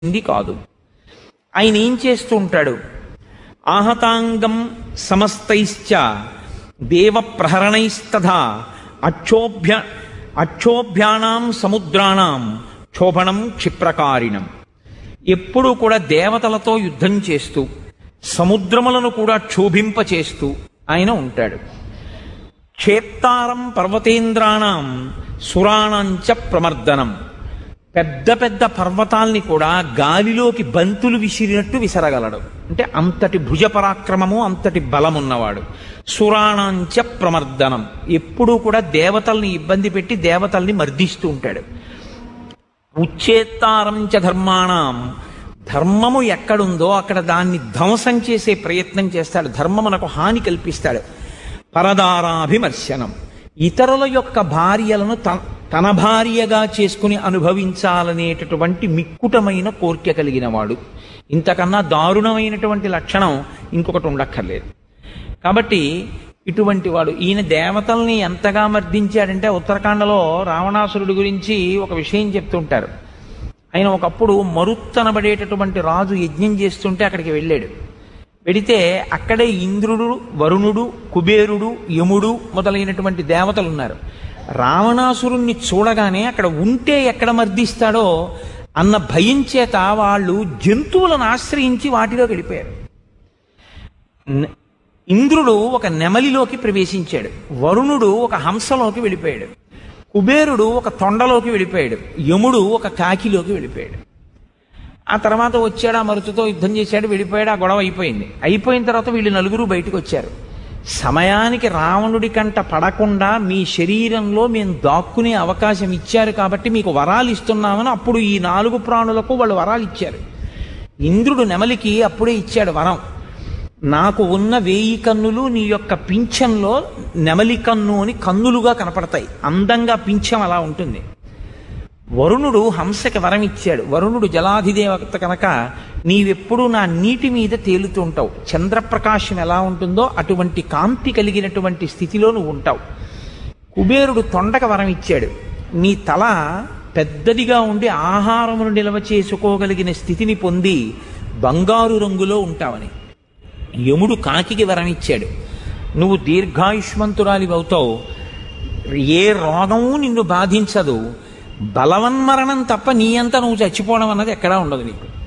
ఇది కాదు ఆయన ఏం చేస్తూ ఉంటాడు ఆహతాంగం సమస్తైశ్చ దేవ ప్రహరణైస్తథా అక్షోభ్య అక్షోభ్యానాం సముద్రాణం క్షోభణం క్షిప్రకారిణం ఎప్పుడూ కూడా దేవతలతో యుద్ధం చేస్తూ సముద్రములను కూడా క్షోభింప చేస్తూ ఆయన ఉంటాడు క్షేత్తారం పర్వతేంద్రాణం సురాణంచ ప్రమర్దనం పెద్ద పెద్ద పర్వతాల్ని కూడా గాలిలోకి బంతులు విసిరినట్టు విసరగలడు అంటే అంతటి భుజ పరాక్రమము అంతటి బలమున్నవాడు సురాణాంచ ప్రమర్దనం ఎప్పుడూ కూడా దేవతల్ని ఇబ్బంది పెట్టి దేవతల్ని మర్దిస్తూ ఉంటాడు ఉచ్చేత్తారంచ ధర్మాణం ధర్మము ఎక్కడుందో అక్కడ దాన్ని ధ్వంసం చేసే ప్రయత్నం చేస్తాడు ధర్మమునకు హాని కల్పిస్తాడు పరదారాభిమర్శనం ఇతరుల యొక్క భార్యలను తన తన భార్యగా చేసుకుని అనుభవించాలనేటటువంటి మిక్కుటమైన కోరిక కలిగిన వాడు ఇంతకన్నా దారుణమైనటువంటి లక్షణం ఇంకొకటి ఉండక్కర్లేదు కాబట్టి ఇటువంటి వాడు ఈయన దేవతల్ని ఎంతగా మర్దించాడంటే ఉత్తరాఖండలో రావణాసురుడి గురించి ఒక విషయం చెప్తుంటారు ఆయన ఒకప్పుడు మరుత్తనబడేటటువంటి రాజు యజ్ఞం చేస్తుంటే అక్కడికి వెళ్ళాడు వెడితే అక్కడే ఇంద్రుడు వరుణుడు కుబేరుడు యముడు మొదలైనటువంటి దేవతలు ఉన్నారు రావణాసురుణ్ణి చూడగానే అక్కడ ఉంటే ఎక్కడ మర్దిస్తాడో అన్న భయం చేత వాళ్ళు జంతువులను ఆశ్రయించి వాటిలో వెళ్ళిపోయారు న- ఇంద్రుడు ఒక నెమలిలోకి ప్రవేశించాడు వరుణుడు ఒక హంసలోకి వెళ్ళిపోయాడు కుబేరుడు ఒక తొండలోకి వెళ్ళిపోయాడు యముడు ఒక కాకిలోకి వెళ్ళిపోయాడు ఆ తర్వాత వచ్చాడు ఆ మరుతుతో యుద్ధం చేశాడు వెళ్ళిపోయాడు ఆ గొడవ అయిపోయింది అయిపోయిన తర్వాత వీళ్ళు నలుగురు బయటకు వచ్చారు సమయానికి రావణుడి కంట పడకుండా మీ శరీరంలో మేము దాక్కునే అవకాశం ఇచ్చారు కాబట్టి మీకు వరాలు ఇస్తున్నామని అప్పుడు ఈ నాలుగు ప్రాణులకు వాళ్ళు వరాలు ఇచ్చారు ఇంద్రుడు నెమలికి అప్పుడే ఇచ్చాడు వరం నాకు ఉన్న వేయి కన్నులు నీ యొక్క పింఛంలో నెమలి కన్ను అని కన్నులుగా కనపడతాయి అందంగా పింఛం అలా ఉంటుంది వరుణుడు హంసకి వరం ఇచ్చాడు వరుణుడు జలాధిదేవత కనుక నీవెప్పుడు నా నీటి మీద తేలుతూ ఉంటావు చంద్రప్రకాశం ఎలా ఉంటుందో అటువంటి కాంతి కలిగినటువంటి స్థితిలో నువ్వు ఉంటావు కుబేరుడు తొండక వరం ఇచ్చాడు నీ తల పెద్దదిగా ఉండి ఆహారమును నిల్వ చేసుకోగలిగిన స్థితిని పొంది బంగారు రంగులో ఉంటావని యముడు కాకికి వరం ఇచ్చాడు నువ్వు దీర్ఘాయుష్మంతురాలి అవుతావు ఏ రోగము నిన్ను బాధించదు బలవన్మరణం తప్ప నీ అంతా నువ్వు చచ్చిపోవడం అన్నది ఎక్కడా ఉండదు నీకు